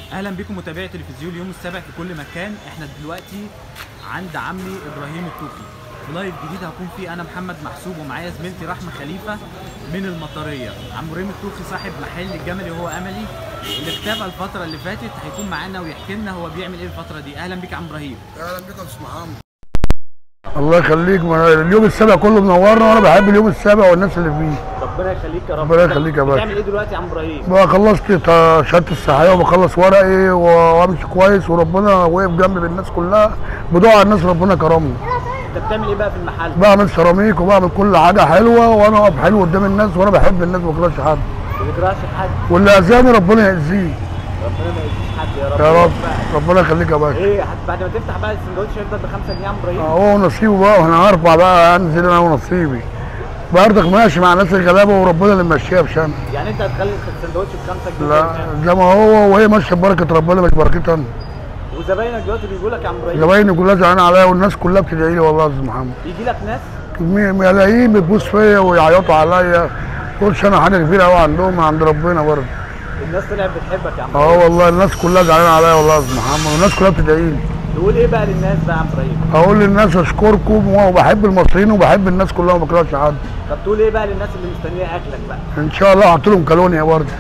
اهلا بكم متابعي تلفزيون اليوم السابع في كل مكان احنا دلوقتي عند عمي ابراهيم التوخي في لايف جديد هكون فيه انا محمد محسوب ومعايا زميلتي رحمه خليفه من المطريه عم ابراهيم التوخي صاحب محل الجملي وهو املي اللي اختفى الفتره اللي فاتت هيكون معانا ويحكي لنا هو بيعمل ايه الفتره دي اهلا بك يا عم ابراهيم اهلا بك يا استاذ محمد الله يخليك ما اليوم السابع كله منورنا وانا بحب اليوم السابع والناس اللي فيه ربنا يخليك يا رب ربنا يخليك يا باشا. بتعمل ايه دلوقتي يا عم ابراهيم بقى خلصت تا- شهاده الصحيه وبخلص ورقي وامشي كويس وربنا واقف جنبي بالناس كلها بدعاء الناس ربنا كرمني انت بتعمل ايه بقى في المحل بعمل سيراميك وبعمل كل حاجه حلوه وانا واقف حلو قدام الناس وانا بحب الناس ما بكرهش حد ما بتكرهش حد واللي اذاني ربنا يأذيه ربنا ما يأذيش حد يا رب يا رب يوفقك. ربنا يخليك يا باشا ايه هت- بعد ما تفتح بقى السندوتش هيفضل ب 5 جنيه يا عم ابراهيم هو نصيبه بقى وانا هرفع بقى انزل انا ونصيبي برضك ماشي مع الناس الغلابه وربنا اللي ماشيها بشان يعني انت هتخلي السندوتش ب 5 جنيه لا زي ما هو وهي ماشيه ببركه ربنا مش بركتي انا وزباينك دلوقتي بيقول لك يا عم ابراهيم زبايني كلها زعلانه عليا والناس كلها بتدعي لي والله يا استاذ محمد يجي لك ناس مي- ملايين بتبوس فيا ويعيطوا عليا كلش انا حاجه كبيره قوي عندهم من عند ربنا برضه الناس طلعت بتحبك يا عم اه والله الناس كلها زعلانه عليا والله يا استاذ محمد والناس كلها بتدعي لي تقول ايه بقى للناس بقى يا عم ابراهيم اقول للناس اشكركم وبحب المصريين وبحب الناس كلها وما بكرهش حد طب تقول ايه بقى للناس اللي مستنيه اكلك بقى ان شاء الله احط لهم كالونيا برضه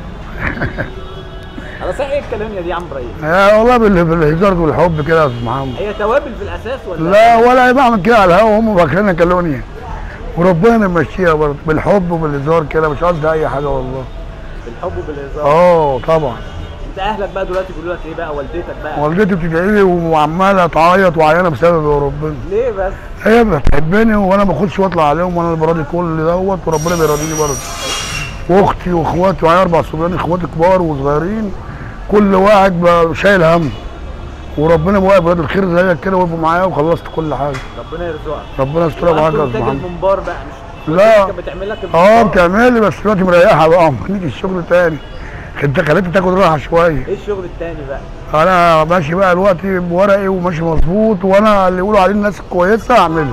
على صحيح ايه الكلام دي يا عم ابراهيم يا والله بال- بالهزار والحب كده يا استاذ محمد هي توابل في الاساس ولا لا ولا بعمل كده على الهوا هم فاكرينها كالونيا وربنا يمشيها برضه بالحب وبالهزار كده مش قصدي اي حاجه والله بالحب وبالهزار اه طبعا انت اهلك بقى دلوقتي بيقولوا لك ايه بقى والدتك بقى والدتي بتدعي لي وعماله تعيط وعيانه بسببي وربنا ليه بس هي بتحبني وانا ما باخدش واطلع عليهم وانا اللي براضي كل دوت وربنا بيراضيني برضه واختي واخواتي وعيا اربع صبيان اخواتي كبار وصغيرين كل واحد بقى شايل هم وربنا واقف راضي الخير زيك كده وقفوا معايا وخلصت كل حاجه ربنا يرزقك ربنا يسترها معاك يا وأنت استاذ تاج محمد المنبار بقى مش لا. كانت بتعمل لك اه المنبار. بتعمل لي بس دلوقتي مريحه بقى نيجي الشغل تاني انت خليتني تاخد راحه شويه ايه الشغل التاني بقى انا ماشي بقى دلوقتي بورقي وماشي مظبوط وانا اللي يقولوا عليه الناس كويسه اعمله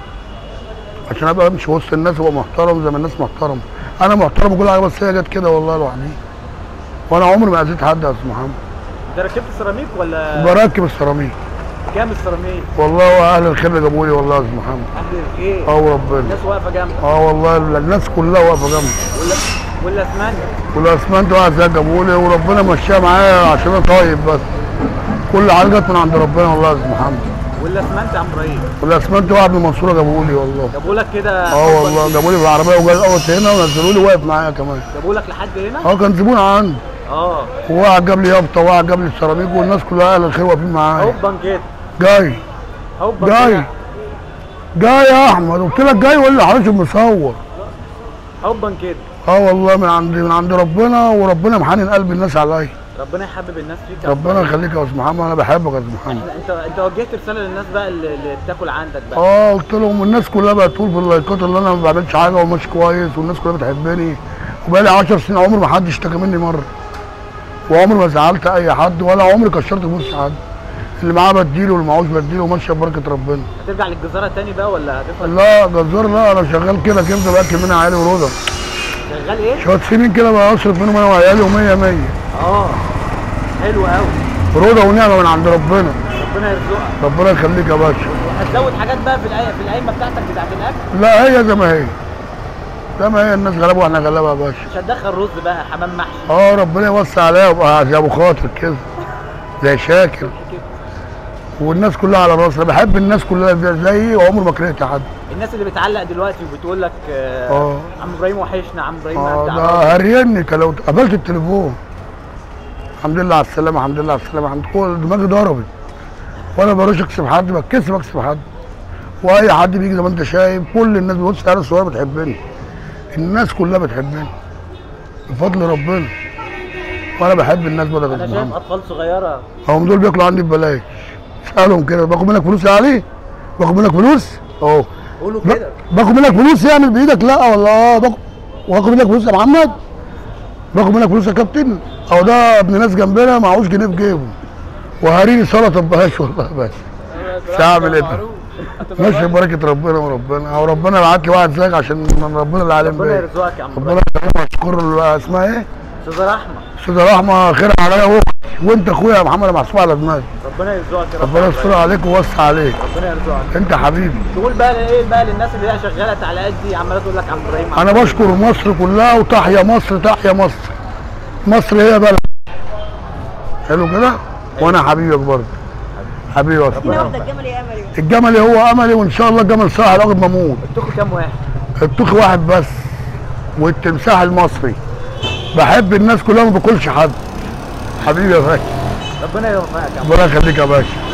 عشان ابقى امشي وسط الناس وابقى محترم زي ما الناس محترمه انا محترم وكل حاجه بس هي جت كده والله لوحدي وانا عمري ما اذيت حد يا استاذ محمد انت ركبت سيراميك ولا بركب السيراميك كام السيراميك والله واهل الخير اللي جابوا لي والله يا استاذ محمد اهل الخير اه وربنا الناس واقفه جنبك اه والله الناس كلها واقفه جنبي ولا ولا اسمنت والاسمنت واحد زي جابوا لي وربنا مشيها معايا عشان انا طيب بس كل حاجه جت من عند ربنا والله يا استاذ محمد ولا اسمنت يا عم ابراهيم والاسمنت واحد من المنصوره جابوا لي والله جابوا لك كده اه والله جابوا لي في العربيه وجا الاوت هنا ونزلوا لي واقف معايا كمان جابوا لك لحد هنا اه كان زبون عندي اه وواحد جاب لي يافطه وواحد جاب لي السيراميك والناس كلها اهل الخير واقفين معايا هوبا كده جاي هوبا جاي كده جاي يا احمد قلت لك جاي ولا حضرتك مصور هوبا كده اه والله من عند من عند ربنا وربنا محنن قلب الناس عليا ربنا يحبب الناس فيك يا ربنا يخليك يا استاذ محمد انا بحبك يا استاذ محمد انت انت وجهت رساله للناس بقى اللي, اللي بتاكل عندك بقى اه قلت لهم الناس كلها بقى تقول في اللايكات اللي انا ما بعملش حاجه وماشي كويس والناس كلها بتحبني وبقى لي 10 سنين عمر ما حد اشتكى مني مره وعمري ما زعلت اي حد ولا عمري كشرت فلوس حد اللي معاه بديله واللي معهوش بديله وماشيه ببركه ربنا هترجع للجزاره تاني بقى ولا هتفضل لا جزار لا انا شغال كده كبده باكل منها عيالي ورضا شغال ايه؟ شويه سنين كده بقى اصرف منهم انا وعيالي و100 100 اه حلو قوي رضا ونعمه من عند ربنا ربنا يرزقك ربنا يخليك يا باشا هتزود حاجات بقى في الأي... في القايمه بتاعتك بتاعت الاكل لا هي زي ما هي زي ما هي الناس غلابه واحنا غلابه يا باشا مش هتدخل رز بقى حمام محشي اه ربنا يوسع عليا وابقى زي ابو خاطر كده زي شاكر والناس كلها على راسي انا بحب الناس كلها زي- زيي وعمري ما كرهت حد الناس اللي بتعلق دلوقتي وبتقول لك آه اه. عم ابراهيم وحشنا عم ابراهيم اه انت ده عرفت. هريني كان لو قبلت التليفون الحمد لله على السلامه الحمد لله على السلامه الحمد كل دماغي ضربت وانا بروش اكسب حد بتكسب اكسب حد واي حد بيجي زي ما انت شايف كل الناس بتبص على الصغيره بتحبني الناس كلها بتحبني بفضل ربنا وانا بحب الناس بدل انا شايف اطفال صغيره هم دول بياكلوا عندي ببلاش اسالهم كده باخد منك فلوس يا علي باخد منك فلوس اهو قولوا ب- كده باخد منك فلوس يعمل بايدك لا والله اه باخد واخد منك فلوس يا محمد باخد منك فلوس يا كابتن اهو ده ابن ناس جنبنا معهوش جنيه في جيبه وهريني سلطه ببلاش والله بس مش هعمل ايه ده؟ ماشي بركه ربنا وربنا او ربنا بعت لي واحد زيك عشان ربنا اللي عالم ربنا بيا يرزقك يا عم ربنا يكرمك اشكر ال- اسمها ايه؟ استاذ رحمه استاذه رحمه خير عليا واختي وانت اخويا يا محمد محسوب على دماغي ربنا يرزقك يا رب ربنا يستر عليك ويوسع عليك ربنا يرزقك انت حبيبي تقول بقى ايه بقى للناس اللي هي شغاله تعليقات دي عماله تقول لك عبد ابراهيم انا بشكر مصر كلها وتحيا مصر تحيا مصر مصر هي بلد حلو كده وانا حبيبك برضه حبيبي يا ادينا أسطى. واحده الجمل يا امل الجمل هو املي وان شاء الله الجمل صح لغايه ما اموت التوكي كام واحد الطوخ واحد بس والتمساح المصري بحب الناس كلها ما باكلش حد حبيبي يا باشا ربنا يوفقك يا عم ربنا يخليك يا باشا